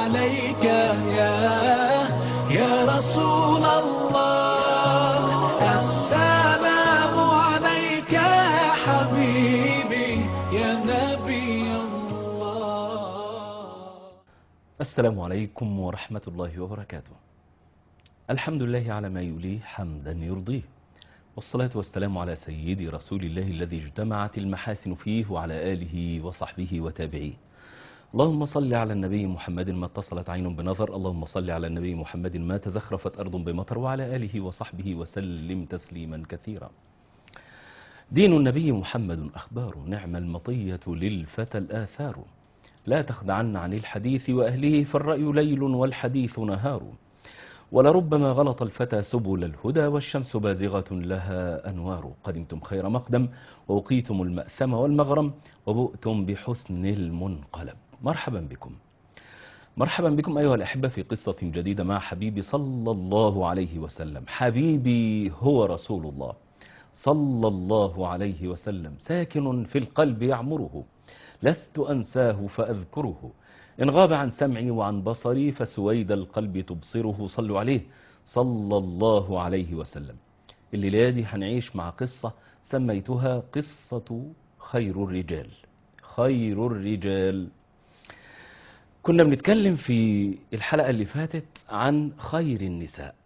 عليك يا يا رسول الله السلام عليك يا حبيبي يا نبي الله السلام عليكم ورحمة الله وبركاته الحمد لله على ما يليه حمدا يرضيه والصلاة والسلام على سيدي رسول الله الذي اجتمعت المحاسن فيه وعلى آله وصحبه وتابعيه اللهم صل على النبي محمد ما اتصلت عين بنظر اللهم صل على النبي محمد ما تزخرفت أرض بمطر وعلى آله وصحبه وسلم تسليما كثيرا دين النبي محمد أخبار نعم المطية للفتى الآثار لا تخدعن عن الحديث وأهله فالرأي ليل والحديث نهار ولربما غلط الفتى سبل الهدى والشمس بازغة لها أنوار قدمتم خير مقدم ووقيتم المأثم والمغرم وبؤتم بحسن المنقلب مرحبا بكم مرحبا بكم أيها الأحبة في قصة جديدة مع حبيبي صلى الله عليه وسلم حبيبي هو رسول الله صلى الله عليه وسلم ساكن في القلب يعمره لست أنساه فأذكره إن غاب عن سمعي وعن بصري فسويد القلب تبصره صلوا عليه صلى الله عليه وسلم الليلة دي هنعيش مع قصة سميتها قصة خير الرجال خير الرجال كنا بنتكلم في الحلقة اللي فاتت عن خير النساء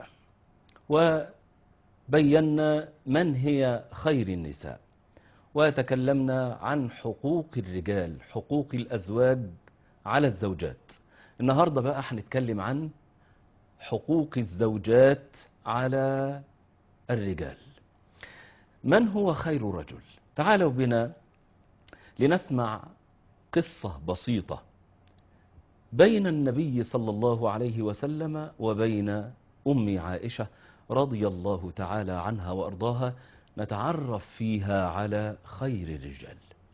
وبينا من هي خير النساء وتكلمنا عن حقوق الرجال حقوق الأزواج على الزوجات النهاردة بقى هنتكلم عن حقوق الزوجات على الرجال من هو خير رجل تعالوا بنا لنسمع قصة بسيطة بين النبي صلى الله عليه وسلم وبين أم عائشة رضي الله تعالى عنها وأرضاها نتعرف فيها على خير الرجال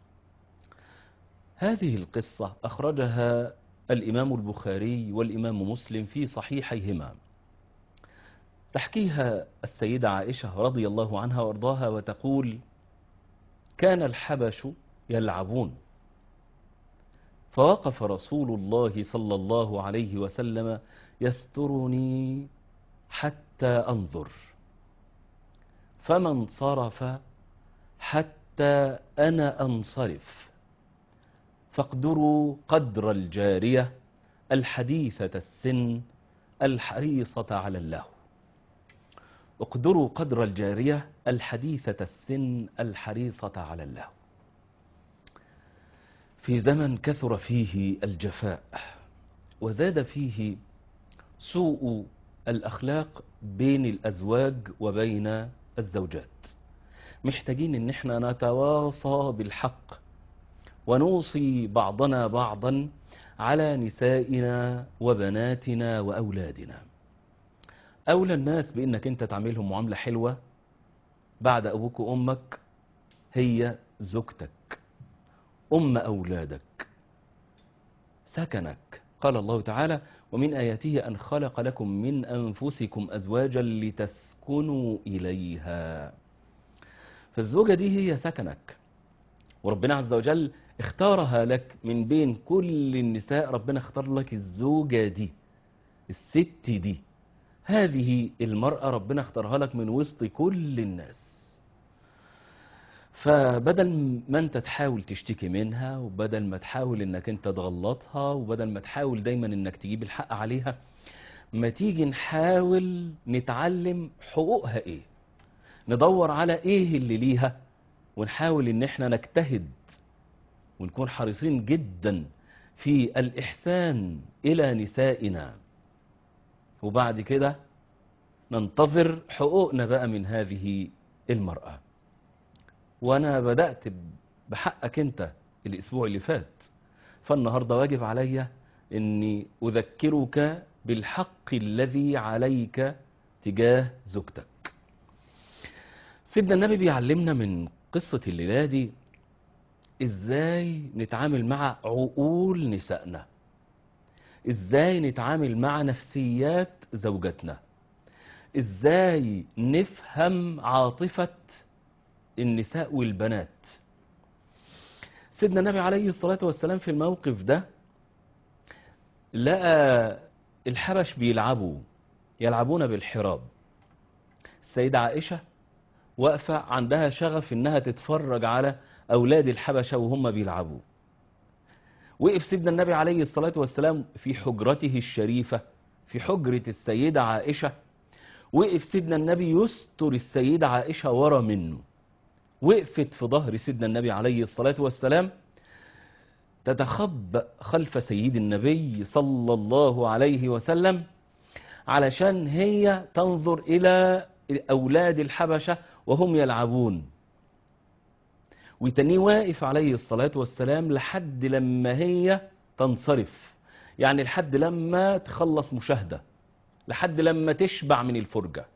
هذه القصة أخرجها الإمام البخاري والإمام مسلم في صحيحيهما تحكيها السيدة عائشة رضي الله عنها وارضاها وتقول كان الحبش يلعبون فوقف رسول الله صلى الله عليه وسلم يسترني حتى أنظر فما انصرف حتى أنا أنصرف فاقدروا قدر الجارية الحديثة السن الحريصة على اللهو اقدروا قدر الجارية الحديثة السن الحريصة على اللهو في زمن كثر فيه الجفاء وزاد فيه سوء الأخلاق بين الأزواج وبين الزوجات محتاجين ان احنا نتواصى بالحق ونوصي بعضنا بعضا على نسائنا وبناتنا وأولادنا أولى الناس بأنك أنت تعملهم معاملة حلوة بعد أبوك وأمك هي زوجتك أم أولادك سكنك قال الله تعالى ومن آياته أن خلق لكم من أنفسكم أزواجا لتسكنوا إليها فالزوجة دي هي سكنك وربنا عز وجل اختارها لك من بين كل النساء ربنا اختار لك الزوجة دي الست دي هذه المرأة ربنا اختارها لك من وسط كل الناس فبدل ما انت تحاول تشتكي منها وبدل ما تحاول انك انت تغلطها وبدل ما تحاول دايما انك تجيب الحق عليها ما تيجي نحاول نتعلم حقوقها ايه ندور على ايه اللي ليها ونحاول ان احنا نجتهد ونكون حريصين جدا في الإحسان إلى نسائنا وبعد كده ننتظر حقوقنا بقى من هذه المرأة وأنا بدأت بحقك أنت الأسبوع اللي فات فالنهاردة واجب عليا أني أذكرك بالحق الذي عليك تجاه زوجتك سيدنا النبي بيعلمنا من قصة الليلة دي ازاي نتعامل مع عقول نسائنا ازاي نتعامل مع نفسيات زوجتنا ازاي نفهم عاطفة النساء والبنات سيدنا النبي عليه الصلاة والسلام في الموقف ده لقى الحبش بيلعبوا يلعبون بالحراب السيدة عائشة واقفة عندها شغف انها تتفرج على اولاد الحبشة وهم بيلعبوا وقف سيدنا النبي عليه الصلاة والسلام في حجرته الشريفة في حجرة السيدة عائشة وقف سيدنا النبي يستر السيدة عائشة ورا منه وقفت في ظهر سيدنا النبي عليه الصلاة والسلام تتخبأ خلف سيد النبي صلى الله عليه وسلم علشان هي تنظر إلى أولاد الحبشة وهم يلعبون وتنيه واقف عليه الصلاة والسلام لحد لما هي تنصرف يعني لحد لما تخلص مشاهدة لحد لما تشبع من الفرجة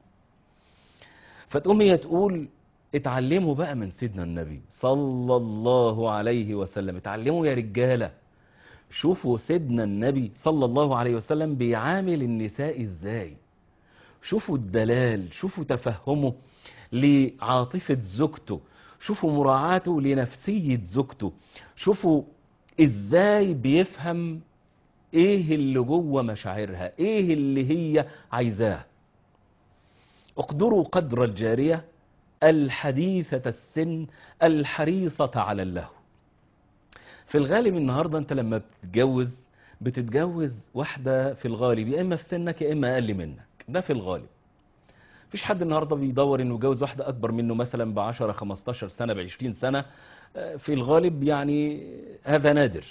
فتقوم هي تقول اتعلموا بقى من سيدنا النبي صلى الله عليه وسلم اتعلموا يا رجالة شوفوا سيدنا النبي صلى الله عليه وسلم بيعامل النساء ازاي شوفوا الدلال شوفوا تفهمه لعاطفة زوجته شوفوا مراعاته لنفسية زوجته شوفوا ازاي بيفهم ايه اللي جوه مشاعرها ايه اللي هي عايزاه اقدروا قدر الجارية الحديثة السن الحريصة على اللهو في الغالب النهاردة انت لما بتتجوز بتتجوز واحدة في الغالب يا اما في سنك يا اما اقل منك ده في الغالب مفيش حد النهارده بيدور انه يتجوز واحده اكبر منه مثلا ب 10 15 سنه ب 20 سنه في الغالب يعني هذا نادر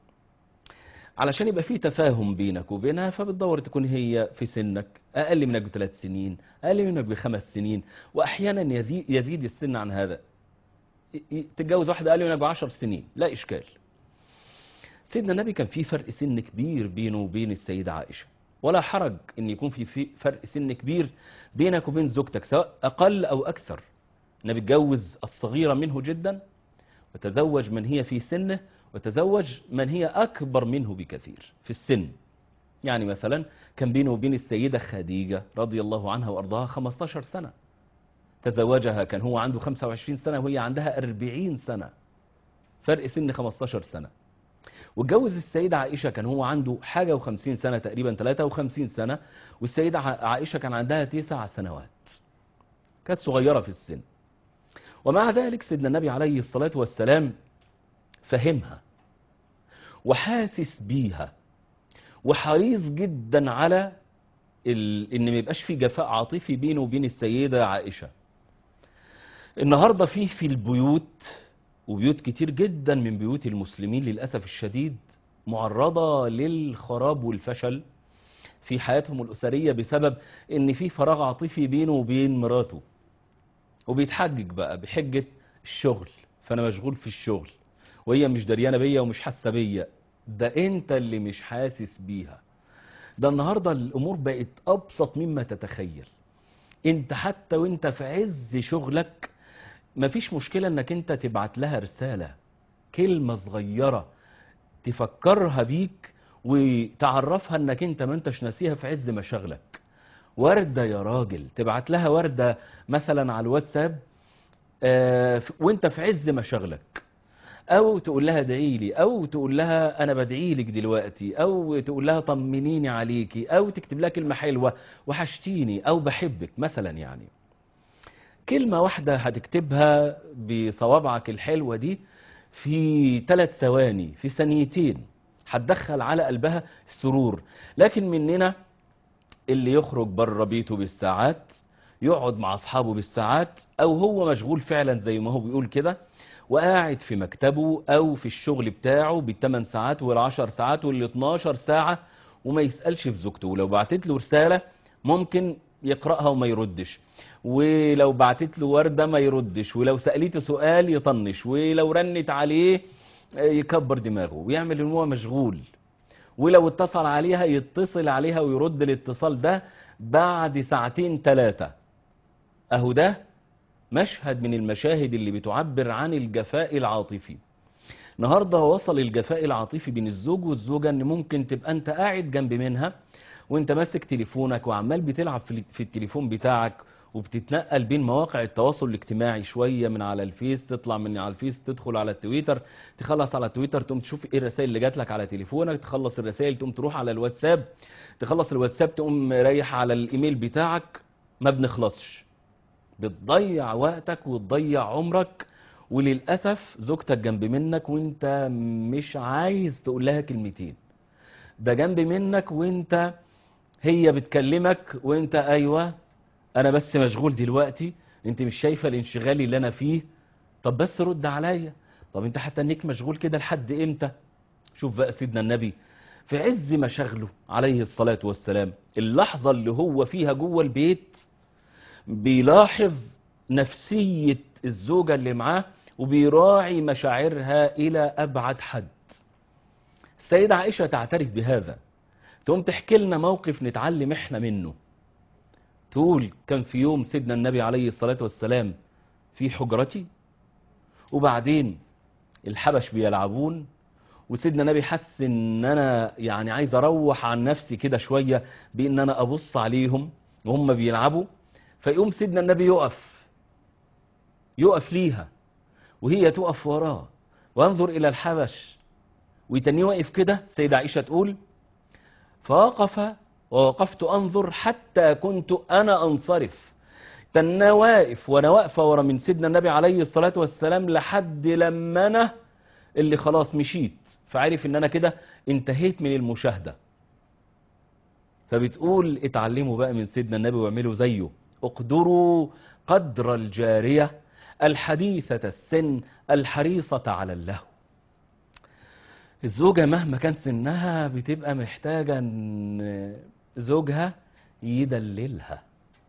علشان يبقى في تفاهم بينك وبينها فبتدور تكون هي في سنك اقل منك بثلاث سنين اقل منك بخمس سنين واحيانا يزيد, يزيد السن عن هذا تتجوز واحده اقل منك بعشر سنين لا اشكال سيدنا النبي كان في فرق سن كبير بينه وبين السيده عائشه ولا حرج ان يكون في فرق سن كبير بينك وبين زوجتك سواء اقل او اكثر النبي اتجوز الصغيره منه جدا وتزوج من هي في سنه وتزوج من هي اكبر منه بكثير في السن يعني مثلا كان بينه وبين السيده خديجه رضي الله عنها وارضاها 15 سنه تزوجها كان هو عنده 25 سنه وهي عندها 40 سنه فرق سن 15 سنه واتجوز السيدة عائشة كان هو عنده حاجة وخمسين سنة تقريبا 53 سنة والسيدة عائشة كان عندها تسع سنوات كانت صغيرة في السن ومع ذلك سيدنا النبي عليه الصلاة والسلام فهمها وحاسس بيها وحريص جدا على ال... ان ما يبقاش في جفاء عاطفي بينه وبين السيدة عائشة النهاردة فيه في البيوت وبيوت كتير جدا من بيوت المسلمين للأسف الشديد معرضة للخراب والفشل في حياتهم الأسرية بسبب ان في فراغ عاطفي بينه وبين مراته وبيتحجج بقى بحجة الشغل فأنا مشغول في الشغل وهي مش دريانة بيا ومش حاسة بيا ده انت اللي مش حاسس بيها ده النهاردة الأمور بقت أبسط مما تتخيل انت حتى وانت في عز شغلك مفيش مشكلة انك انت تبعت لها رسالة كلمة صغيرة تفكرها بيك وتعرفها انك انت ما انتش ناسيها في عز مشاغلك وردة يا راجل تبعت لها وردة مثلا على الواتساب آه وانت في عز مشاغلك او تقول لها ادعي لي او تقول لها انا بدعي لك دلوقتي او تقول لها طمنيني عليكي او تكتب لها كلمة حلوة وحشتيني او بحبك مثلا يعني كلمة واحدة هتكتبها بصوابعك الحلوة دي في ثلاث ثواني في ثانيتين هتدخل على قلبها السرور لكن مننا اللي يخرج بره بيته بالساعات يقعد مع اصحابه بالساعات او هو مشغول فعلا زي ما هو بيقول كده وقاعد في مكتبه او في الشغل بتاعه بالثمان ساعات والعشر ساعات وال12 ساعة وما يسألش في زوجته ولو بعتت له رسالة ممكن يقرأها وما يردش ولو بعتت له وردة ما يردش ولو سألته سؤال يطنش ولو رنت عليه يكبر دماغه ويعمل ان هو مشغول ولو اتصل عليها يتصل عليها ويرد الاتصال ده بعد ساعتين ثلاثة اهو ده مشهد من المشاهد اللي بتعبر عن الجفاء العاطفي النهاردة وصل الجفاء العاطفي بين الزوج والزوجة ان ممكن تبقى انت قاعد جنب منها وانت ماسك تليفونك وعمال بتلعب في التليفون بتاعك وبتتنقل بين مواقع التواصل الاجتماعي شوية من على الفيس تطلع من على الفيس تدخل على التويتر تخلص على التويتر تقوم تشوف ايه الرسائل اللي جات لك على تليفونك تخلص الرسائل تقوم تروح على الواتساب تخلص الواتساب تقوم رايح على الايميل بتاعك ما بنخلصش بتضيع وقتك وتضيع عمرك وللأسف زوجتك جنب منك وانت مش عايز تقول لها كلمتين ده جنب منك وانت هي بتكلمك وانت ايوه انا بس مشغول دلوقتي انت مش شايفه الانشغال اللي انا فيه طب بس رد عليا طب انت حتى انك مشغول كده لحد امتى شوف بقى سيدنا النبي في عز مشاغله عليه الصلاة والسلام اللحظة اللي هو فيها جوه البيت بيلاحظ نفسية الزوجة اللي معاه وبيراعي مشاعرها إلى أبعد حد السيدة عائشة تعترف بهذا تقوم تحكي لنا موقف نتعلم احنا منه تقول كان في يوم سيدنا النبي عليه الصلاة والسلام في حجرتي وبعدين الحبش بيلعبون وسيدنا النبي حس ان انا يعني عايز اروح عن نفسي كده شوية بان انا ابص عليهم وهم بيلعبوا فيقوم سيدنا النبي يقف يقف ليها وهي تقف وراه وانظر الى الحبش ويتنيه واقف كده سيدة عائشة تقول فوقف ووقفت انظر حتى كنت انا انصرف تنا واقف وانا واقفه ورا من سيدنا النبي عليه الصلاه والسلام لحد لما انا اللي خلاص مشيت فعرف ان انا كده انتهيت من المشاهده فبتقول اتعلموا بقى من سيدنا النبي واعملوا زيه اقدروا قدر الجاريه الحديثه السن الحريصه على اللهو الزوجة مهما كان سنها بتبقى محتاجة ان زوجها يدللها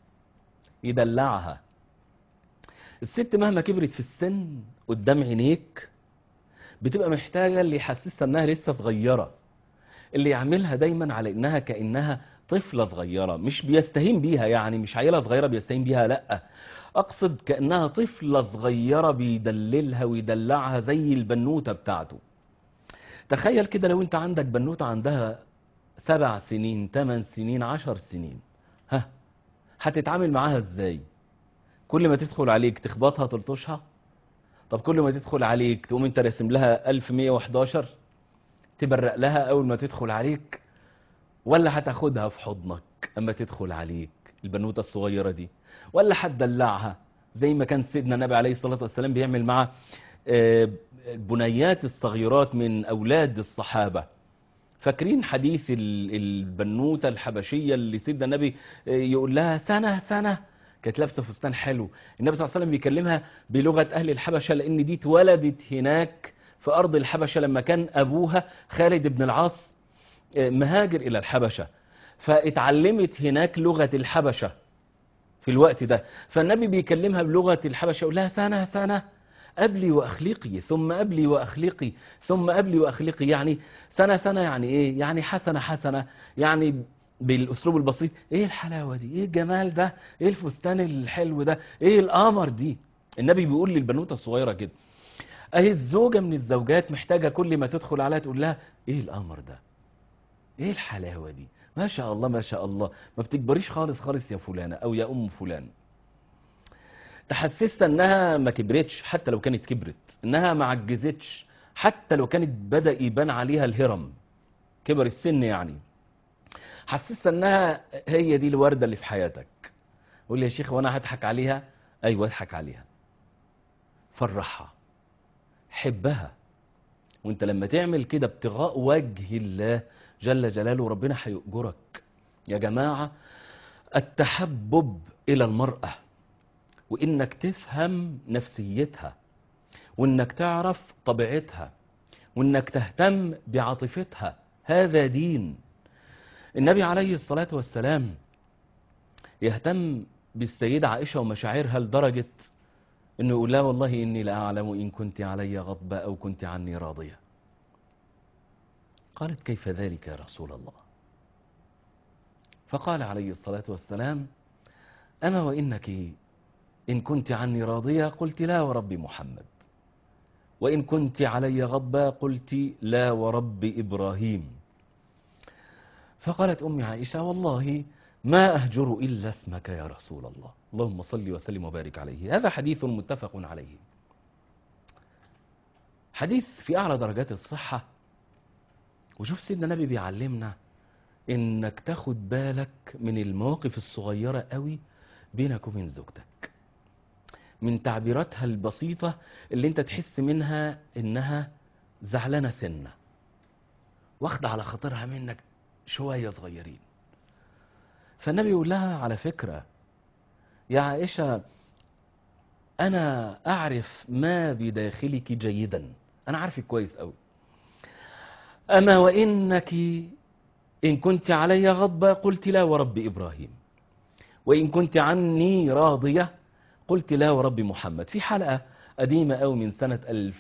يدلعها الست مهما كبرت في السن قدام عينيك بتبقى محتاجة اللي يحسسها انها لسه صغيرة اللي يعملها دايما على انها كأنها طفلة صغيرة مش بيستهين بيها يعني مش عيلة صغيرة بيستهين بيها لأ اقصد كأنها طفلة صغيرة بيدللها ويدلعها زي البنوتة بتاعته تخيل كده لو انت عندك بنوتة عندها سبع سنين ثمان سنين عشر سنين ها هتتعامل معاها ازاي كل ما تدخل عليك تخبطها تلطشها طب كل ما تدخل عليك تقوم انت راسم لها 1111 تبرق لها اول ما تدخل عليك ولا هتاخدها في حضنك اما تدخل عليك البنوتة الصغيرة دي ولا هتدلعها زي ما كان سيدنا النبي عليه الصلاة والسلام بيعمل مع آه، البنيات الصغيرات من أولاد الصحابة فاكرين حديث ال- البنوتة الحبشية اللي سيدنا النبي آه، يقول لها سنة سنة كانت لابسة فستان حلو النبي صلى الله عليه وسلم بيكلمها بلغة أهل الحبشة لأن دي اتولدت هناك في أرض الحبشة لما كان أبوها خالد بن العاص آه، مهاجر إلى الحبشة فاتعلمت هناك لغة الحبشة في الوقت ده فالنبي بيكلمها بلغة الحبشة يقول لها سنة سنة أبلي وأخلقي ثم أبلي وأخلقي ثم أبلي وأخلقي يعني سنة سنة يعني إيه يعني حسنة حسنة يعني بالأسلوب البسيط إيه الحلاوة دي إيه الجمال ده إيه الفستان الحلو ده إيه القمر دي النبي بيقول للبنوتة الصغيرة كده أهي الزوجة من الزوجات محتاجة كل ما تدخل عليها تقول لها إيه القمر ده إيه الحلاوة دي ما شاء الله ما شاء الله ما بتكبريش خالص خالص يا فلانة أو يا أم فلان تحسسها انها ما كبرتش حتى لو كانت كبرت انها ما عجزتش حتى لو كانت بدأ يبان عليها الهرم كبر السن يعني حسسها انها هي دي الوردة اللي في حياتك قول لي يا شيخ وانا هضحك عليها ايوه اضحك عليها فرحها حبها وانت لما تعمل كده ابتغاء وجه الله جل جلاله ربنا هيؤجرك يا جماعة التحبب إلى المرأة وإنك تفهم نفسيتها وإنك تعرف طبيعتها وإنك تهتم بعاطفتها هذا دين النبي عليه الصلاة والسلام يهتم بالسيدة عائشة ومشاعرها لدرجة انه يقول لا والله اني لاعلم ان كنت علي غضبة او كنت عني راضية قالت كيف ذلك يا رسول الله فقال عليه الصلاة والسلام اما وانك ان كنت عني راضية قلت لا ورب محمد وان كنت علي غضبة قلت لا ورب ابراهيم فقالت أم عائشة والله ما أهجر إلا اسمك يا رسول الله اللهم صل وسلم وبارك عليه هذا حديث متفق عليه حديث في أعلى درجات الصحة وشوف سيدنا النبي بيعلمنا إنك تاخد بالك من المواقف الصغيرة قوي بينك وبين زوجتك من تعبيراتها البسيطة اللي انت تحس منها انها زعلانة سنة واخدة على خاطرها منك شوية صغيرين فالنبي يقول لها على فكرة يا عائشة أنا أعرف ما بداخلك جيدا أنا عارفك كويس أوي أما وإنك إن كنت علي غضبة قلت لا ورب إبراهيم وإن كنت عني راضية قلت لا ورب محمد في حلقة قديمة أوي من سنة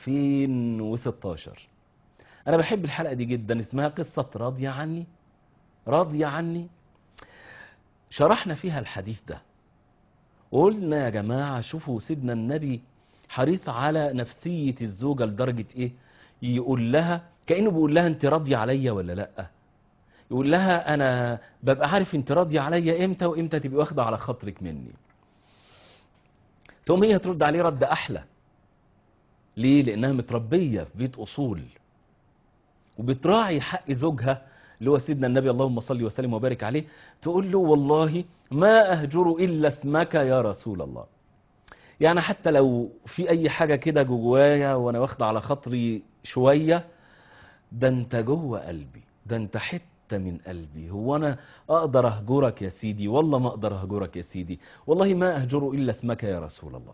2016 أنا بحب الحلقة دي جدا اسمها قصة راضية عني راضية عني شرحنا فيها الحديث ده وقلنا يا جماعة شوفوا سيدنا النبي حريص على نفسية الزوجة لدرجة ايه يقول لها كأنه بيقول لها انت راضية عليا ولا لا يقول لها انا ببقى عارف انت راضية عليا امتى وامتى تبقي واخدة على خاطرك مني تقوم هي ترد عليه رد احلى ليه لانها متربية في بيت اصول وبتراعي حق زوجها اللي هو سيدنا النبي اللهم صل وسلم وبارك عليه تقول له والله ما أهجر إلا اسمك يا رسول الله يعني حتى لو في أي حاجة كده جوايا وأنا واخد على خاطري شوية ده أنت جوه قلبي ده أنت حتة من قلبي هو أنا أقدر أهجرك يا سيدي والله ما أقدر أهجرك يا سيدي والله ما أهجر إلا اسمك يا رسول الله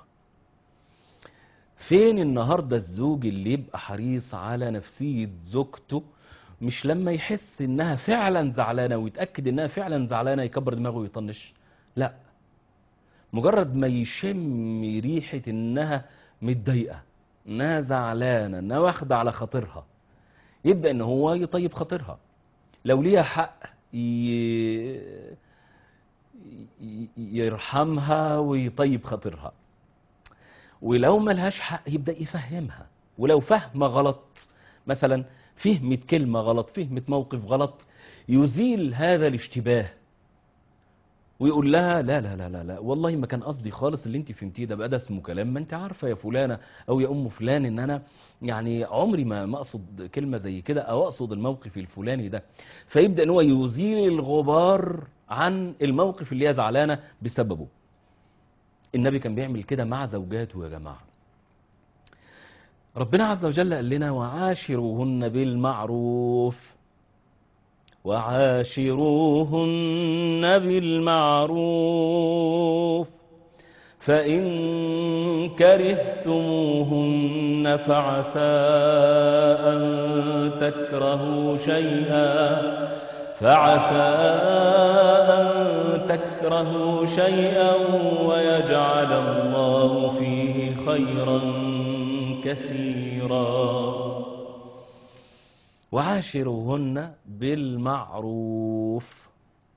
فين النهاردة الزوج اللي يبقى حريص على نفسية زوجته مش لما يحس انها فعلا زعلانة ويتأكد انها فعلا زعلانة يكبر دماغه ويطنش لا مجرد ما يشم ريحة انها متضايقة انها زعلانة انها واخدة على خاطرها يبدأ ان هو يطيب خاطرها لو ليها حق ي... ي- يرحمها ويطيب خاطرها ولو ملهاش حق يبدأ يفهمها ولو فهم غلط مثلا فهمت كلمة غلط فهمت موقف غلط يزيل هذا الاشتباه ويقول لها لا لا لا لا لا والله ما كان قصدي خالص اللي انت فهمتيه ده بقى ده اسمه كلام ما انت عارفه يا فلانه او يا ام فلان ان انا يعني عمري ما ما اقصد كلمه زي كده او اقصد الموقف الفلاني ده فيبدا ان هو يزيل الغبار عن الموقف اللي هي زعلانه بسببه النبي كان بيعمل كده مع زوجاته يا جماعه ربنا عز وجل قال لنا وعاشروهن بالمعروف وعاشروهن بالمعروف فإن كرهتموهن فعسى أن تكرهوا شيئا فعسى أن تكرهوا شيئا ويجعل الله فيه خيرا كثيرا وعاشروهن بالمعروف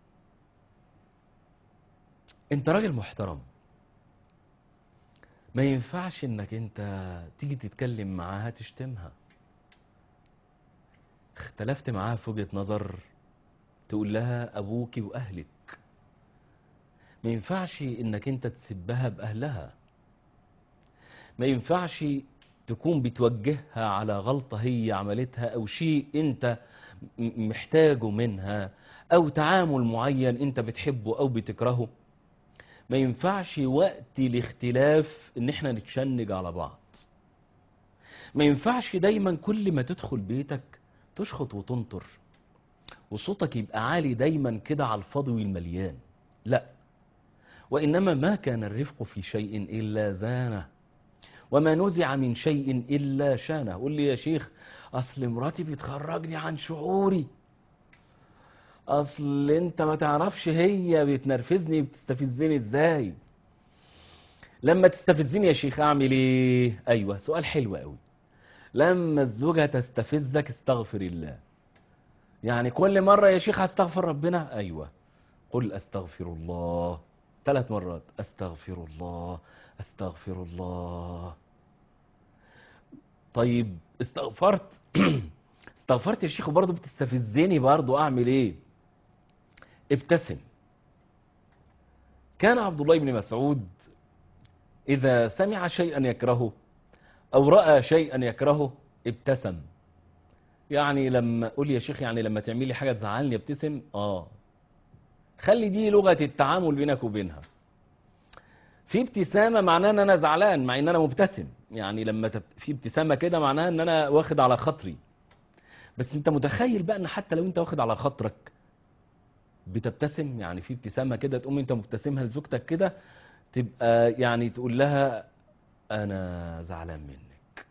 انت راجل محترم ما ينفعش انك انت تيجي تتكلم معاها تشتمها اختلفت معاها في وجهة نظر تقول لها ابوك واهلك ما ينفعش انك انت تسبها باهلها ما ينفعش تكون بتوجهها على غلطة هي عملتها أو شيء أنت م- محتاجه منها أو تعامل معين أنت بتحبه أو بتكرهه ما ينفعش وقت الاختلاف ان احنا نتشنج على بعض ما ينفعش دايما كل ما تدخل بيتك تشخط وتنطر وصوتك يبقى عالي دايما كده على الفاضي والمليان لا وإنما ما كان الرفق في شيء إلا زانه وما نزع من شيء إلا شانه قول لي يا شيخ أصل مراتي بتخرجني عن شعوري أصل أنت ما تعرفش هي بتنرفزني بتستفزني إزاي لما تستفزني يا شيخ أعمل إيه أيوة سؤال حلو قوي لما الزوجة تستفزك استغفر الله يعني كل مرة يا شيخ هستغفر ربنا أيوة قل أستغفر الله ثلاث مرات أستغفر الله أستغفر الله طيب استغفرت استغفرت يا شيخ وبرضه بتستفزني برضه أعمل إيه ابتسم كان عبد الله بن مسعود إذا سمع شيئا يكرهه أو رأى شيئا يكرهه ابتسم يعني لما قول يا شيخ يعني لما تعملي حاجة تزعلني ابتسم اه خلي دي لغة التعامل بينك وبينها في ابتسامة معناها ان انا زعلان مع ان انا مبتسم يعني لما تب... في ابتسامة كده معناها ان انا واخد على خاطري بس انت متخيل بقى ان حتى لو انت واخد على خاطرك بتبتسم يعني في ابتسامة كده تقوم انت مبتسمها لزوجتك كده تبقى يعني تقول لها انا زعلان منك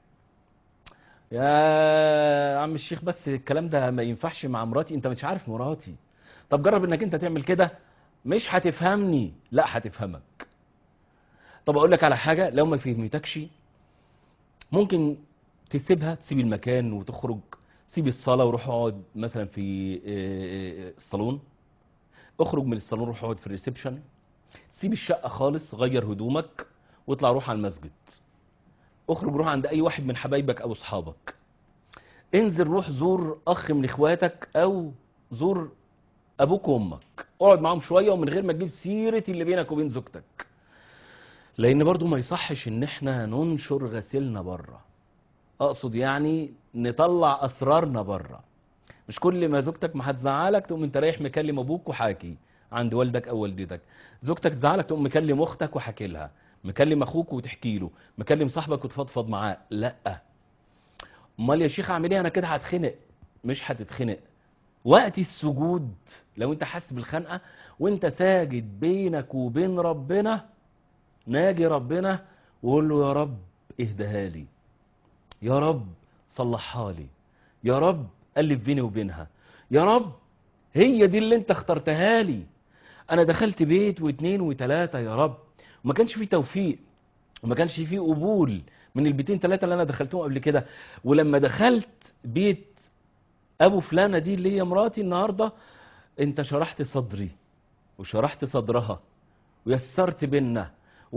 يا عم الشيخ بس الكلام ده ما ينفعش مع مراتي انت مش عارف مراتي طب جرب انك انت تعمل كده مش هتفهمني لا هتفهمك طب اقول لك على حاجة لو ما فهمتكش ممكن تسيبها تسيب المكان وتخرج سيب الصلاة وروح اقعد مثلا في آه، آه، الصالون اخرج من الصالون روح اقعد في الريسبشن سيب الشقة خالص غير هدومك واطلع روح على المسجد اخرج روح عند اي واحد من حبايبك او اصحابك انزل روح زور اخ من اخواتك او زور ابوك وامك اقعد معاهم شويه ومن غير ما تجيب سيره اللي بينك وبين زوجتك لان برضو ما يصحش ان احنا ننشر غسيلنا بره اقصد يعني نطلع اسرارنا بره مش كل ما زوجتك ما هتزعلك تقوم انت رايح مكلم ابوك وحاكي عند والدك او والدتك زوجتك تزعلك تقوم مكلم اختك وحكي لها مكلم اخوك وتحكي له مكلم صاحبك وتفضفض معاه لا امال يا شيخ اعمل ايه انا كده هتخنق مش هتتخنق وقت السجود لو انت حاسس بالخنقه وانت ساجد بينك وبين ربنا ناجي ربنا وقول له يا رب اهدها لي يا رب صلحها لي يا رب الف بيني وبينها يا رب هي دي اللي انت اخترتها لي انا دخلت بيت واثنين وثلاثة يا رب وما كانش فيه توفيق وما كانش فيه قبول من البيتين ثلاثة اللي انا دخلتهم قبل كده ولما دخلت بيت ابو فلانة دي اللي هي مراتي النهاردة انت شرحت صدري وشرحت صدرها ويسرت بينا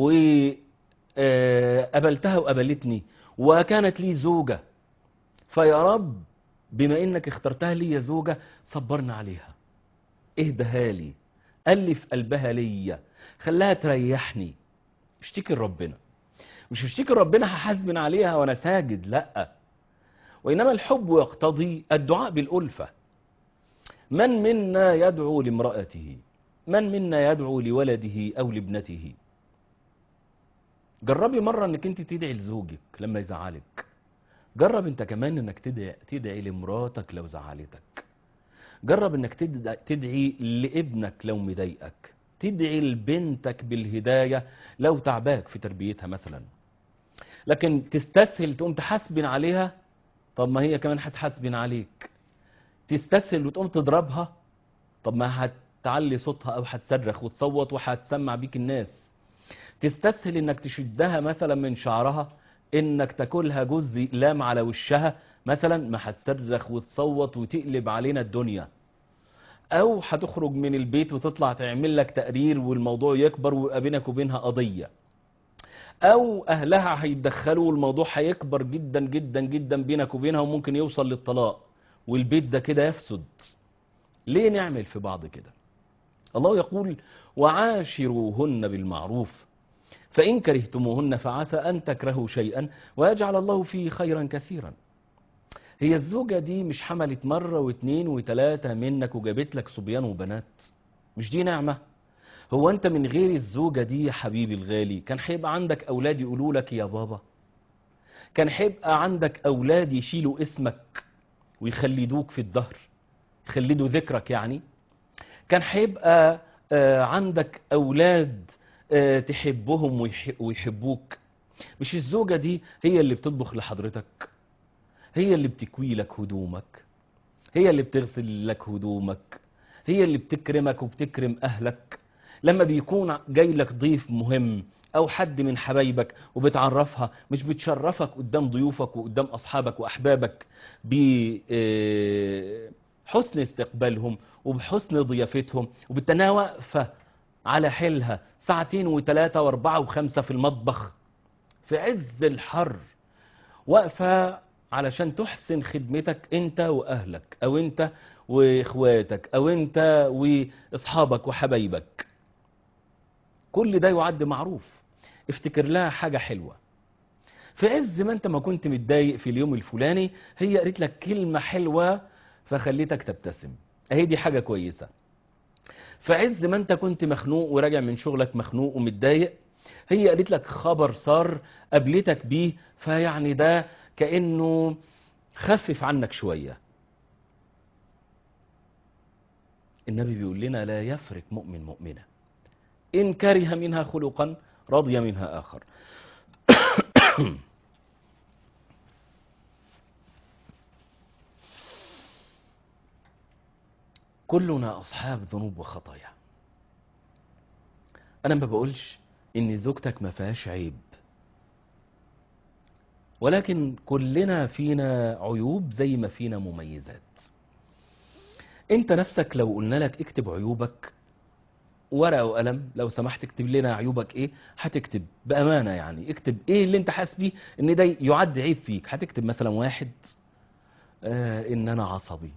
وقبلتها وقبلتني وكانت لي زوجة فيا رب بما انك اخترتها لي يا زوجة صبرنا عليها اهدها لي ألف قلبها ليا خلاها تريحني اشتكي لربنا مش اشتكي لربنا هحاسبن عليها وانا ساجد لا وإنما الحب يقتضي الدعاء بالألفة من منا يدعو لامرأته من منا يدعو لولده أو لابنته جربي مرة انك انت تدعي لزوجك لما يزعلك جرب انت كمان انك تدعي, تدعي لمراتك لو زعلتك جرب انك تدعي, تدعي لابنك لو مضايقك تدعي لبنتك بالهداية لو تعباك في تربيتها مثلا لكن تستسهل تقوم تحاسبن عليها طب ما هي كمان هتحاسبن عليك تستسهل وتقوم تضربها طب ما هتعلي صوتها او هتصرخ وتصوت وهتسمع بيك الناس تستسهل انك تشدها مثلا من شعرها انك تاكلها جزء اقلام على وشها مثلا ما هتصرخ وتصوت وتقلب علينا الدنيا او هتخرج من البيت وتطلع تعمل لك تقرير والموضوع يكبر ويبقى بينك وبينها قضيه او اهلها هيتدخلوا والموضوع هيكبر جدا جدا جدا بينك وبينها وممكن يوصل للطلاق والبيت ده كده يفسد ليه نعمل في بعض كده الله يقول وعاشروهن بالمعروف فإن كرهتموهن فعسى أن تكرهوا شيئا ويجعل الله فيه خيرا كثيرا هي الزوجة دي مش حملت مرة واثنين وثلاثة منك وجابت لك صبيان وبنات مش دي نعمة هو انت من غير الزوجة دي يا حبيبي الغالي كان هيبقى عندك اولاد يقولوا لك يا بابا كان هيبقى عندك اولاد يشيلوا اسمك ويخلدوك في الدهر يخلدوا ذكرك يعني كان هيبقى آه، عندك اولاد آه، تحبهم ويح- ويحبوك مش الزوجة دي هي اللي بتطبخ لحضرتك هي اللي بتكوي لك هدومك هي اللي بتغسل لك هدومك هي اللي بتكرمك وبتكرم اهلك لما بيكون جاي لك ضيف مهم او حد من حبايبك وبتعرفها مش بتشرفك قدام ضيوفك وقدام اصحابك واحبابك بحسن استقبالهم وبحسن ضيافتهم وبالتناها واقفه على حيلها ساعتين وثلاثة واربعة وخمسة في المطبخ في عز الحر واقفة علشان تحسن خدمتك انت واهلك او انت واخواتك او انت واصحابك وحبايبك كل ده يعد معروف افتكر لها حاجة حلوة في عز ما انت ما كنت متضايق في اليوم الفلاني هي قالت لك كلمة حلوة فخليتك تبتسم اهي دي حاجة كويسة في عز ما انت كنت مخنوق وراجع من شغلك مخنوق ومتضايق هي قالت لك خبر صار قابلتك بيه فيعني ده كأنه خفف عنك شوية النبي بيقول لنا لا يفرق مؤمن مؤمنة إن كره منها خلقا رضي منها آخر كلنا أصحاب ذنوب وخطايا أنا ما بقولش إن زوجتك ما فيهاش عيب ولكن كلنا فينا عيوب زي ما فينا مميزات انت نفسك لو قلنا لك اكتب عيوبك ورقة وقلم لو سمحت اكتب لنا عيوبك ايه هتكتب بأمانة يعني اكتب ايه اللي انت حاسس بيه ان ده يعد عيب فيك هتكتب مثلا واحد آه ان انا عصبي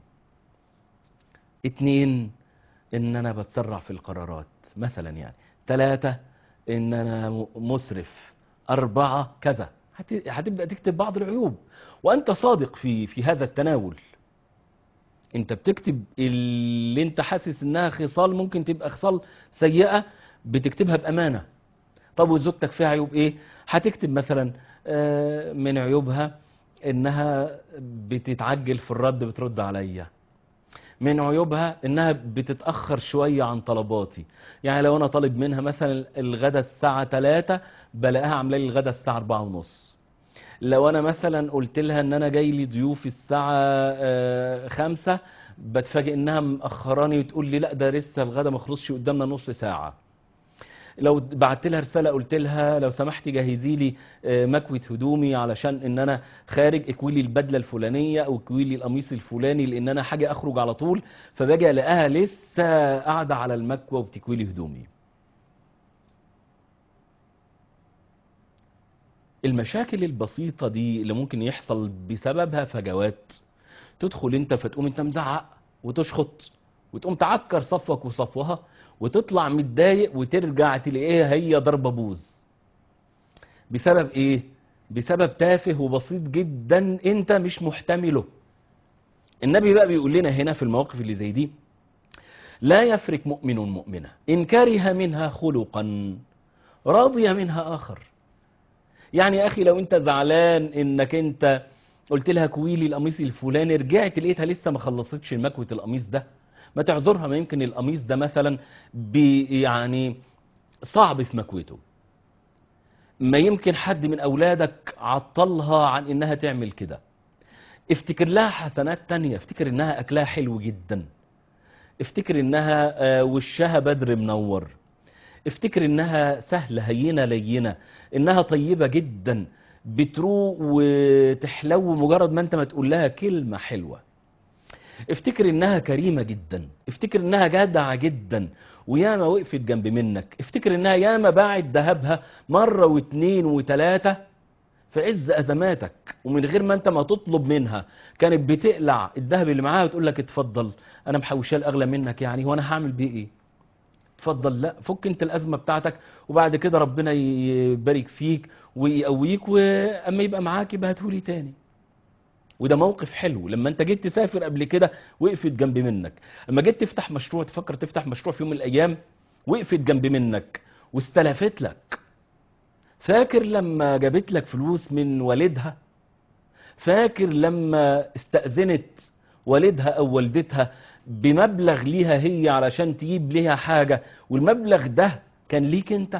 اتنين ان انا بتسرع في القرارات مثلا يعني تلاتة ان انا م- مسرف اربعة كذا هت- هتبدأ تكتب بعض العيوب وانت صادق في في هذا التناول انت بتكتب اللي انت حاسس انها خصال ممكن تبقى خصال سيئة بتكتبها بأمانة طب وزوجتك فيها عيوب ايه هتكتب مثلا آه، من عيوبها انها بتتعجل في الرد بترد عليا من عيوبها انها بتتأخر شوية عن طلباتي يعني لو انا طالب منها مثلا الغدا الساعة 3 بلاقيها عامله لي الغدا الساعة 4 ونص لو انا مثلا قلت لها ان انا جاي لي ضيوف الساعة آه، خمسة بتفاجئ انها مأخراني وتقول لي لا ده لسه الغدا ما خلصش قدامنا نص ساعة لو بعت لها رسالة قلت لها لو سمحتي جهزي لي آه، مكوة هدومي علشان ان انا خارج اكوي لي البدلة الفلانية او اكوي لي القميص الفلاني لان انا حاجة اخرج على طول فباجي الاقيها لسه قاعدة على المكوة وبتكوي لي هدومي المشاكل البسيطة دي اللي ممكن يحصل بسببها فجوات تدخل انت فتقوم انت مزعق وتشخط وتقوم تعكر صفك وصفوها وتطلع متضايق وترجع تلاقيها هي ضربة بوز بسبب ايه بسبب تافه وبسيط جدا انت مش محتمله النبي بقى بيقول لنا هنا في المواقف اللي زي دي لا يفرق مؤمن مؤمنة إن كره منها خلقا راضي منها آخر يعني يا أخي لو أنت زعلان إنك أنت قلت لها كويلي القميص الفلاني رجعت لقيتها لسه ما خلصتش مكوة القميص ده ما تعذرها ما يمكن القميص ده مثلا بي يعني صعب في مكوته ما يمكن حد من أولادك عطلها عن إنها تعمل كده افتكر لها حسنات تانية افتكر إنها أكلها حلو جدا افتكر إنها آه، وشها بدر منور افتكر إنها سهلة هينة لينة إنها طيبة جدا بتروق وتحلو مجرد ما أنت ما تقول لها كلمة حلوة افتكر انها كريمة جدا افتكر انها جدعة جدا وياما وقفت جنب منك افتكر انها ياما باعت ذهبها مرة واتنين وتلاتة في عز ازماتك ومن غير ما انت ما تطلب منها كانت بتقلع الذهب اللي معاها وتقول لك اتفضل انا محوشاه الاغلى منك يعني وانا هعمل بيه ايه اتفضل لا فك انت الازمه بتاعتك وبعد كده ربنا يبارك فيك ويقويك واما يبقى معاك يبقى هاتهولي تاني وده موقف حلو لما انت جيت تسافر قبل كده وقفت جنب منك لما جيت تفتح مشروع تفكر تفتح مشروع في يوم من الايام وقفت جنب منك واستلفت لك فاكر لما جابت لك فلوس من والدها فاكر لما استأذنت والدها او والدتها بمبلغ ليها هي علشان تجيب ليها حاجة والمبلغ ده كان ليك انت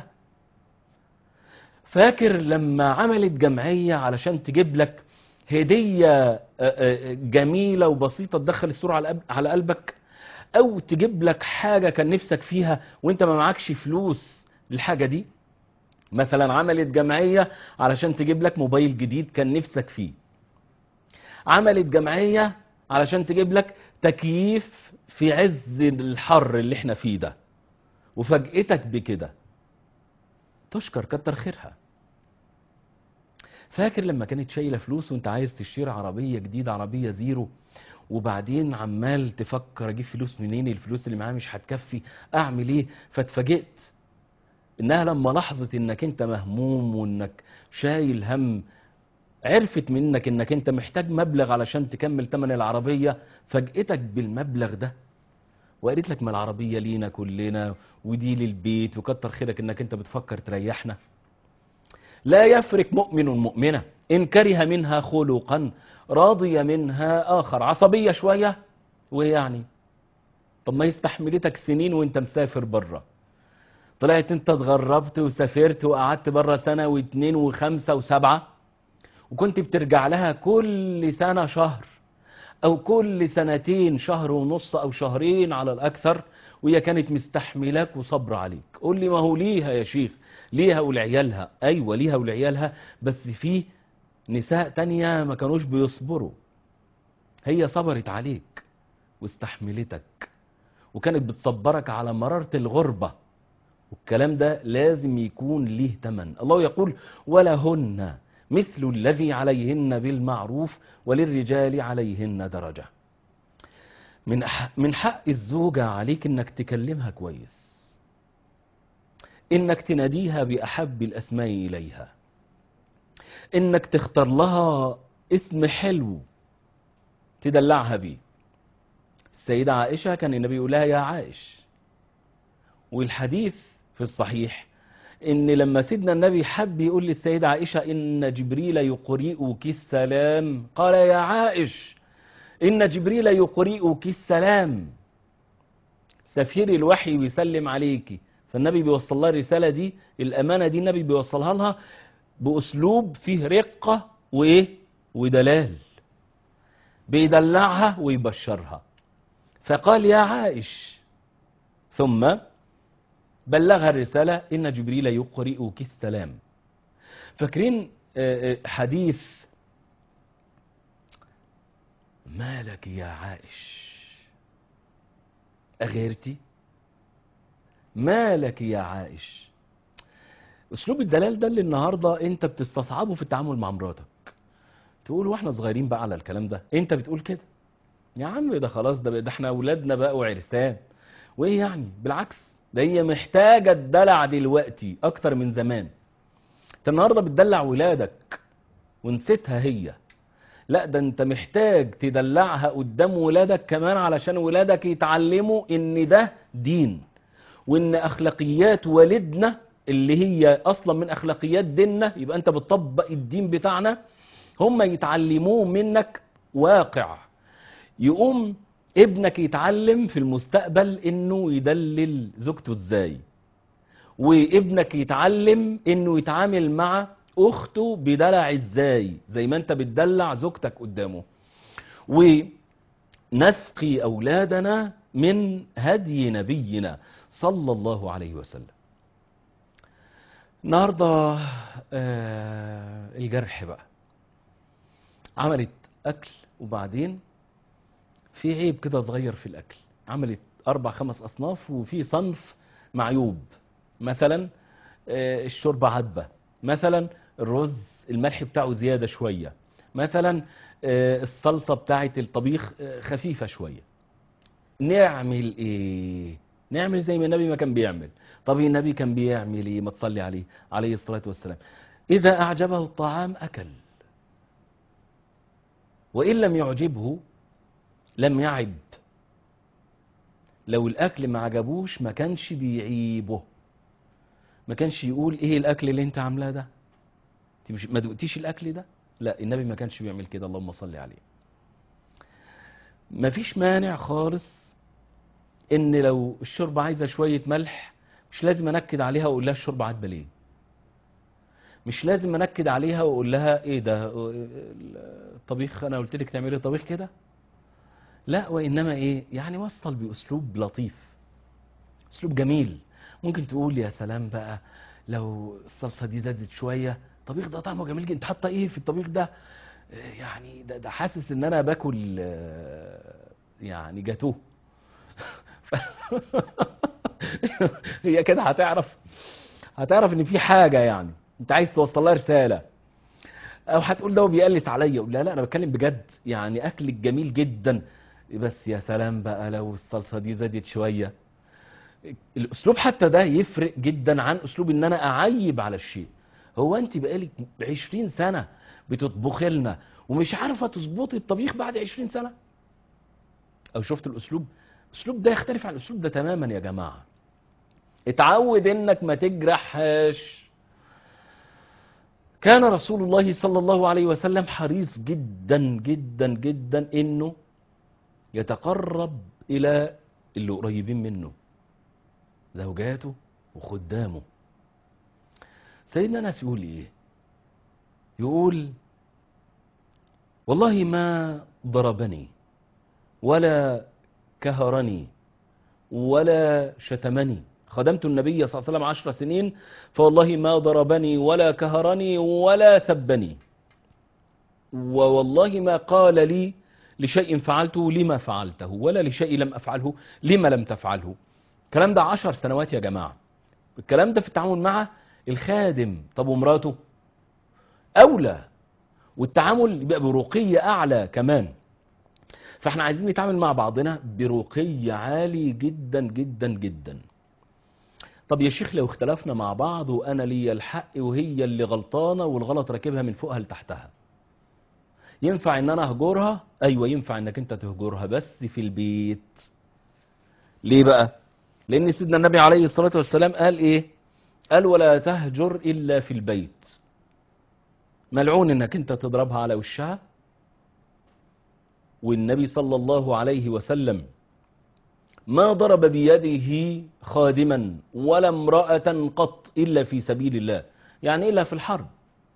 فاكر لما عملت جمعية علشان تجيب لك هدية آه، آه، جميلة وبسيطة تدخل السرور على قلب- على قلبك او تجيب لك حاجة كان نفسك فيها وانت ما معكش فلوس للحاجة دي مثلا عملت جمعية علشان تجيب لك موبايل جديد كان نفسك فيه عملت جمعية علشان تجيب لك تكييف في عز الحر اللي احنا فيه ده وفاجئتك بكده تشكر كتر خيرها فاكر لما كانت شايله فلوس وانت عايز تشتري عربيه جديده عربيه زيرو وبعدين عمال تفكر اجيب فلوس منين الفلوس اللي معايا مش هتكفي اعمل ايه فاتفاجئت انها لما لاحظت انك انت مهموم وانك شايل هم عرفت منك انك انت محتاج مبلغ علشان تكمل تمن العربية فاجئتك بالمبلغ ده وقالت لك ما العربية لينا كلنا ودي للبيت وكتر خيرك انك انت بتفكر تريحنا لا يفرق مؤمن مؤمنة إن كره منها خلقا راضي منها آخر عصبية شوية ويعني طب ما يستحملتك سنين وانت مسافر بره طلعت انت اتغربت وسافرت وقعدت بره سنة واتنين وخمسة وسبعة وكنت بترجع لها كل سنة شهر او كل سنتين شهر ونص او شهرين على الاكثر وهي كانت مستحملاك وصبر عليك قول لي ما هو ليها يا شيخ ليها ولعيالها ايوه ليها ولعيالها بس في نساء تانية ما كانوش بيصبروا هي صبرت عليك واستحملتك وكانت بتصبرك على مرارة الغربة والكلام ده لازم يكون ليه تمن الله يقول ولهن مثل الذي عليهن بالمعروف وللرجال عليهن درجة من أح- من حق الزوجة عليك انك تكلمها كويس انك تناديها باحب الاسماء اليها انك تختار لها اسم حلو تدلعها بيه السيدة عائشة كان النبي يقول لها يا عائش والحديث في الصحيح ان لما سيدنا النبي حب يقول للسيدة عائشة ان جبريل يقرئك السلام قال يا عائش ان جبريل يقرئك السلام سفير الوحي بيسلم عليكي فالنبي بيوصل لها الرسالة دي الامانة دي النبي بيوصلها لها باسلوب فيه رقة وايه ودلال بيدلعها ويبشرها فقال يا عائش ثم بلغها الرسالة إن جبريل يقرئك السلام فاكرين آه، آه، حديث ما لك يا عائش أغيرتي ما لك يا عائش أسلوب الدلال ده اللي النهاردة أنت بتستصعبه في التعامل مع مراتك تقول واحنا صغيرين بقى على الكلام ده انت بتقول كده يا عم ده خلاص ده, ده احنا اولادنا بقوا عرسان وايه يعني بالعكس ده هي محتاجه الدلع دلوقتي اكتر من زمان انت النهارده بتدلع ولادك ونسيتها هي لا ده انت محتاج تدلعها قدام ولادك كمان علشان ولادك يتعلموا ان ده دين وان اخلاقيات والدنا اللي هي اصلا من اخلاقيات ديننا يبقى انت بتطبق الدين بتاعنا هم يتعلموه منك واقع يقوم ابنك يتعلم في المستقبل انه يدلل زوجته ازاي وابنك يتعلم انه يتعامل مع اخته بدلع ازاي زي ما انت بتدلع زوجتك قدامه ونسقي اولادنا من هدي نبينا صلى الله عليه وسلم النهارده آه الجرح بقى عملت اكل وبعدين في عيب كده صغير في الاكل عملت اربع خمس اصناف وفي صنف معيوب مثلا آه، الشوربه عدبه مثلا الرز الملح بتاعه زياده شويه مثلا آه، الصلصه بتاعه الطبيخ آه، خفيفه شويه نعمل ايه نعمل زي ما النبي ما كان بيعمل طب النبي كان بيعمل ايه ما تصلي عليه عليه الصلاه والسلام اذا اعجبه الطعام اكل وان لم يعجبه لم يعب لو الاكل ما عجبوش ما كانش بيعيبه ما كانش يقول ايه الاكل اللي انت عاملاه ده انت مش ما دقتيش الاكل ده لا النبي ما كانش بيعمل كده اللهم صل عليه ما فيش مانع خالص ان لو الشوربه عايزه شويه ملح مش لازم انكد عليها واقول لها الشوربه عاتبه ليه مش لازم انكد عليها واقول لها ايه ده الطبيخ انا قلت لك تعملي طبيخ كده لا وانما ايه يعني وصل باسلوب لطيف اسلوب جميل ممكن تقول يا سلام بقى لو الصلصه دي زادت شويه الطبيخ ده طعمه جميل جدا انت حاطه ايه في الطبيخ ده آه، يعني ده, ده حاسس ان انا باكل آه، يعني جاتوه ف- هي كده هتعرف هتعرف ان في حاجه يعني انت عايز توصل لها رساله او هتقول ده هو بيقلس عليا اقول لا لا انا بتكلم بجد يعني اكلك جميل جدا بس يا سلام بقى لو الصلصه دي زادت شويه الاسلوب حتى ده يفرق جدا عن اسلوب ان انا اعيب على الشيء هو انت بقالك 20 سنه بتطبخي لنا ومش عارفه تظبطي الطبيخ بعد 20 سنه او شفت الاسلوب الاسلوب ده يختلف عن الاسلوب ده تماما يا جماعه اتعود انك ما تجرحهاش كان رسول الله صلى الله عليه وسلم حريص جدا جدا جدا انه يتقرب الى اللي قريبين منه زوجاته وخدامه سيدنا انس يقول ايه يقول والله ما ضربني ولا كهرني ولا شتمني خدمت النبي صلى الله عليه وسلم عشر سنين فوالله ما ضربني ولا كهرني ولا سبني ووالله ما قال لي لشيء فعلته لما فعلته ولا لشيء لم أفعله لما لم تفعله الكلام ده عشر سنوات يا جماعة الكلام ده في التعامل مع الخادم طب ومراته أولى والتعامل يبقى برقي أعلى كمان فاحنا عايزين نتعامل مع بعضنا برقي عالي جدا جدا جدا طب يا شيخ لو اختلفنا مع بعض وانا ليا الحق وهي اللي غلطانه والغلط راكبها من فوقها لتحتها ينفع ان انا اهجرها ايوه ينفع انك انت تهجرها بس في البيت ليه بقى لان سيدنا النبي عليه الصلاه والسلام قال ايه قال ولا تهجر الا في البيت ملعون انك انت تضربها على وشها والنبي صلى الله عليه وسلم ما ضرب بيده خادما ولا امرأة قط إلا في سبيل الله يعني إلا في الحرب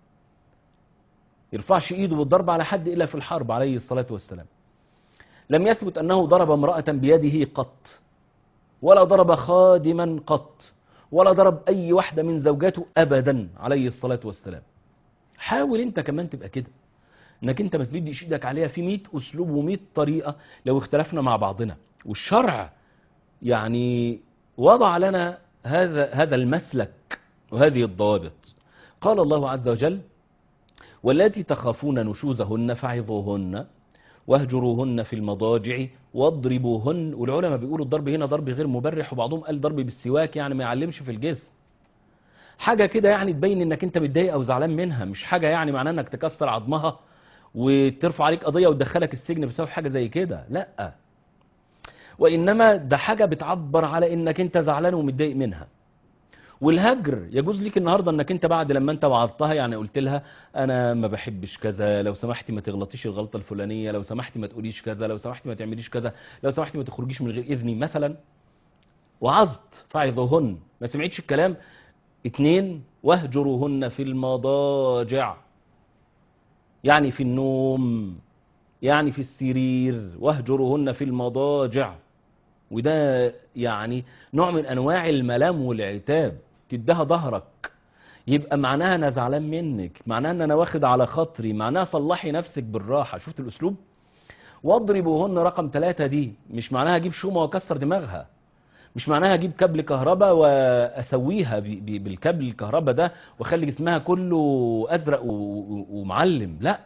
يرفعش إيده بالضرب على حد إلا في الحرب عليه الصلاة والسلام لم يثبت أنه ضرب امرأة بيده قط ولا ضرب خادما قط ولا ضرب أي واحدة من زوجاته أبدا عليه الصلاة والسلام حاول أنت كمان تبقى كده انك انت ما تمدش ايدك عليها في 100 اسلوب و100 طريقه لو اختلفنا مع بعضنا والشرع يعني وضع لنا هذا هذا المسلك وهذه الضوابط قال الله عز وجل واللاتي تخافون نشوزهن فعظوهن واهجروهن في المضاجع واضربوهن والعلماء بيقولوا الضرب هنا ضرب غير مبرح وبعضهم قال ضرب بالسواك يعني ما يعلمش في الجسم حاجه كده يعني تبين انك انت متضايق او زعلان منها مش حاجه يعني معناها انك تكسر عظمها وترفع عليك قضيه وتدخلك السجن بسبب حاجه زي كده لا وانما ده حاجه بتعبر على انك انت زعلان ومتضايق منها والهجر يجوز ليك النهارده انك انت بعد لما انت وعظتها يعني قلت لها انا ما بحبش كذا لو سمحتي ما تغلطيش الغلطه الفلانيه لو سمحتي ما تقوليش كذا لو سمحتي ما تعمليش كذا لو سمحتي ما تخرجيش من غير اذني مثلا وعظت فعظوهن ما سمعتش الكلام اتنين واهجروهن في المضاجع يعني في النوم يعني في السرير واهجروهن في المضاجع وده يعني نوع من انواع الملام والعتاب تديها ظهرك يبقى معناها انا زعلان منك معناها ان انا واخد على خاطري معناها صلحي نفسك بالراحه شفت الاسلوب واضربوهن رقم ثلاثة دي مش معناها اجيب شومه واكسر دماغها مش معناها اجيب كابل كهرباء واسويها ب- ب- بالكابل الكهرباء ده واخلي جسمها كله ازرق و- و- ومعلم لا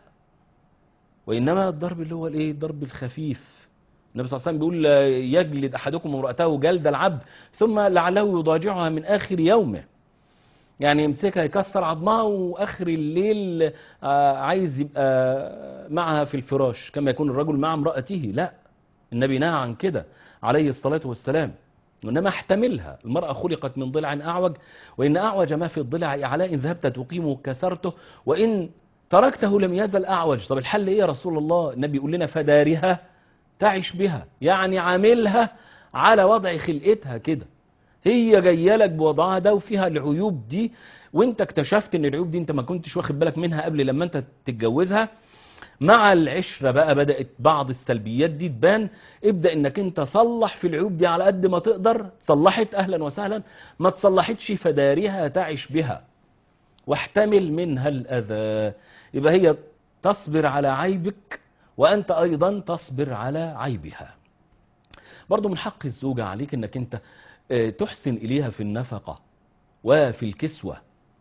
وانما الضرب اللي هو الايه الضرب الخفيف النبي صلى الله عليه وسلم بيقول لا يجلد احدكم امراته جلد العبد ثم لعله يضاجعها من اخر يومه يعني يمسكها يكسر عظمها واخر الليل آه، عايز يبقى معها في الفراش كما يكون الرجل مع امراته لا النبي نهى عن كده عليه الصلاه والسلام وانما احتملها المراه خلقت من ضلع اعوج وان اعوج ما في الضلع اعلى ان ذهبت تقيمه كسرته وان تركته لم يزل اعوج طب الحل ايه يا رسول الله النبي يقول لنا فدارها تعش بها يعني عاملها على وضع خلقتها كده هي جايه لك بوضعها ده وفيها العيوب دي وانت اكتشفت ان العيوب دي انت ما كنتش واخد بالك منها قبل لما انت تتجوزها مع العشرة بقى بدأت بعض السلبيات دي تبان ابدأ انك انت صلح في العيوب دي على قد ما تقدر صلحت اهلا وسهلا ما تصلحتش فدارها تعش بها واحتمل منها الأذى يبقى هي تصبر على عيبك وأنت أيضا تصبر على عيبها برضو من حق الزوجة عليك أنك أنت آه، تحسن إليها في النفقة وفي الكسوة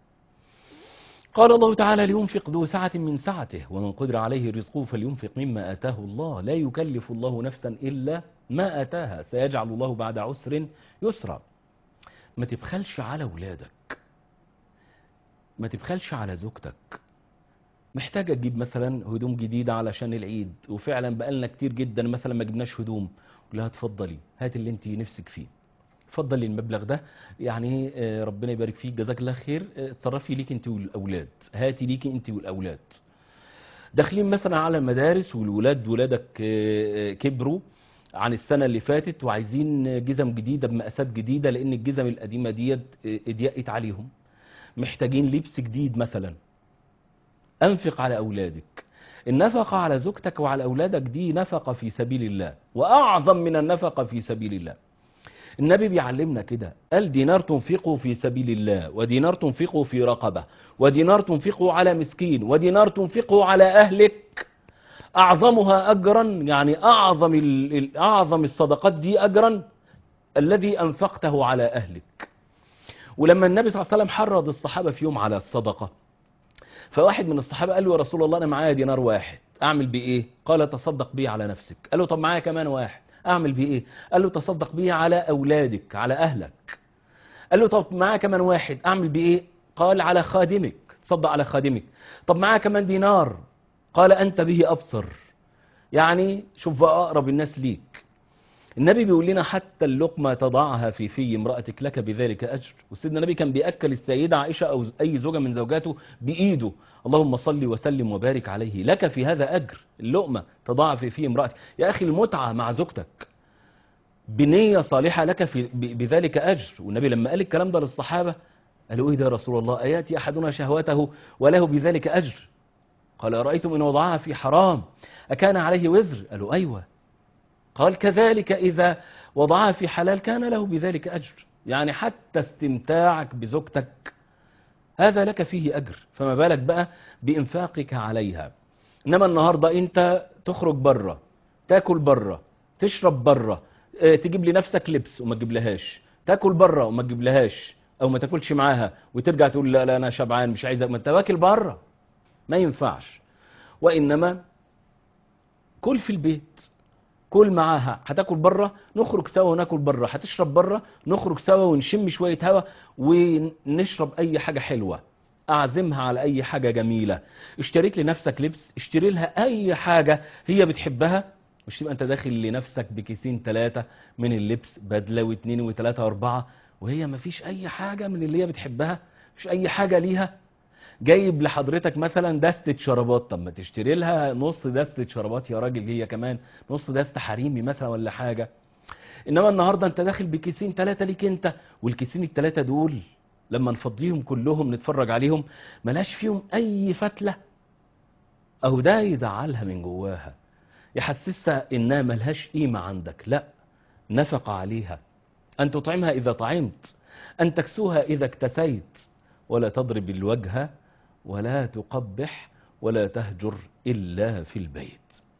قال الله تعالى لينفق ذو سعة من سعته ومن قدر عليه رزقه فلينفق مما آتاه الله لا يكلف الله نفسا إلا ما آتاها سيجعل الله بعد عسر يسرا ما تبخلش على ولادك ما تبخلش على زوجتك محتاجة تجيب مثلا هدوم جديدة علشان العيد وفعلا بقالنا كتير جدا مثلا ما جبناش هدوم لا اتفضلي هات اللي انت نفسك فيه اتفضلي المبلغ ده يعني آه، ربنا يبارك فيك جزاك الله خير آه، اتصرفي ليك انت والاولاد هاتي ليكي انت والاولاد داخلين مثلا على المدارس والولاد ولادك آه، آه، كبروا عن السنة اللي فاتت وعايزين جزم جديدة بمقاسات جديدة لأن الجزم القديمة ديت آه، اتضيقت عليهم محتاجين لبس جديد مثلا أنفق على أولادك النفقة على زوجتك وعلى أولادك دي نفقة في سبيل الله وأعظم من النفقة في سبيل الله النبي بيعلمنا كده قال دينار تنفقه في سبيل الله ودينار تنفقه في رقبة ودينار تنفقه على مسكين ودينار تنفقه على أهلك أعظمها أجرا يعني أعظم, ال- ال- أعظم الصدقات دي أجرا الذي أنفقته على أهلك ولما النبي صلى الله عليه وسلم حرض الصحابة في يوم على الصدقة فواحد من الصحابة قال له يا رسول الله أنا معايا دينار واحد أعمل بيه إيه؟ قال تصدق بيه على نفسك قال له طب معايا كمان واحد أعمل بيه إيه؟ قال له تصدق بيه على أولادك على أهلك قال له طب معايا كمان واحد أعمل بيه إيه؟ قال على خادمك تصدق على خادمك طب معايا كمان دينار قال أنت به أبصر يعني شوف بقى أقرب الناس ليك النبي بيقول لنا حتى اللقمة تضعها في في امرأتك لك بذلك أجر وسيدنا النبي كان بيأكل السيدة عائشة أو أي زوجة من زوجاته بإيده اللهم صل وسلم وبارك عليه لك في هذا أجر اللقمة تضعها في في امرأتك يا أخي المتعة مع زوجتك بنية صالحة لك في ب- بذلك أجر والنبي لما قال الكلام ده للصحابة قالوا إيه ده يا رسول الله أياتي أحدنا شهوته وله بذلك أجر قال أرأيتم إن وضعها في حرام أكان عليه وزر قالوا أيوة قال كذلك إذا وضعها في حلال كان له بذلك أجر يعني حتى استمتاعك بزوجتك هذا لك فيه أجر فما بالك بقى بإنفاقك عليها إنما النهاردة أنت تخرج بره تاكل بره تشرب بره اه، تجيب لنفسك لبس وما تجيب لهاش تاكل بره وما تجيب لهاش او ما تاكلش معاها وترجع تقول لا لا انا شبعان مش عايز ما انت واكل بره ما ينفعش وانما كل في البيت كل معاها هتاكل بره نخرج سوا وناكل بره هتشرب بره نخرج سوا ونشم شويه هوا ونشرب اي حاجه حلوه اعزمها على اي حاجه جميله اشتريت لنفسك لبس اشتري لها اي حاجه هي بتحبها مش تبقى انت داخل لنفسك بكيسين ثلاثه من اللبس بدله واثنين وثلاثه واربعه وهي ما فيش اي حاجه من اللي هي بتحبها مش اي حاجه ليها جايب لحضرتك مثلا دستة شرابات طب ما تشتري لها نص دستة شرابات يا راجل هي كمان نص دستة حريمي مثلا ولا حاجة انما النهاردة انت داخل بكيسين ثلاثة ليك انت والكيسين الثلاثة دول لما نفضيهم كلهم نتفرج عليهم ملاش فيهم اي فتلة او ده يزعلها من جواها يحسسها انها ملهاش قيمة عندك لا نفق عليها ان تطعمها اذا طعمت ان تكسوها اذا اكتسيت ولا تضرب الوجه ولا تقبح ولا تهجر إلا في البيت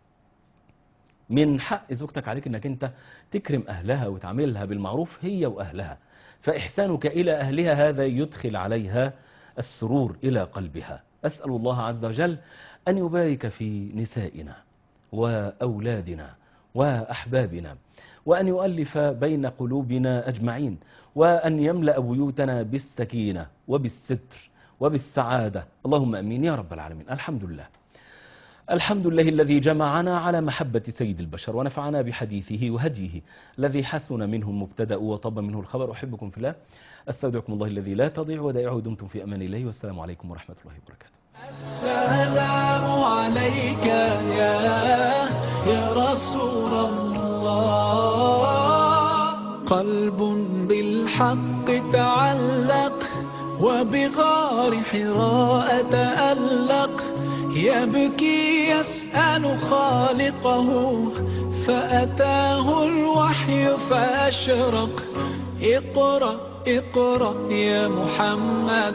من حق زوجتك عليك انك انت تكرم اهلها وتعاملها بالمعروف هي واهلها فاحسانك الى اهلها هذا يدخل عليها السرور الى قلبها اسال الله عز وجل ان يبارك في نسائنا واولادنا واحبابنا وان يؤلف بين قلوبنا اجمعين وان يملا بيوتنا بالسكينه وبالستر وبالسعاده اللهم امين يا رب العالمين الحمد لله الحمد لله الذي جمعنا على محبة سيد البشر ونفعنا بحديثه وهديه الذي حسن منه المبتدأ وطب منه الخبر أحبكم في الله أستودعكم الله الذي لا تضيع ودائعه دمتم في أمان الله والسلام عليكم ورحمة الله وبركاته السلام عليك يا يا رسول الله قلب بالحق تعلق وبغار حراء تألق يبكي يسأل خالقه فأتاه الوحي فأشرق اقرأ اقرأ يا محمد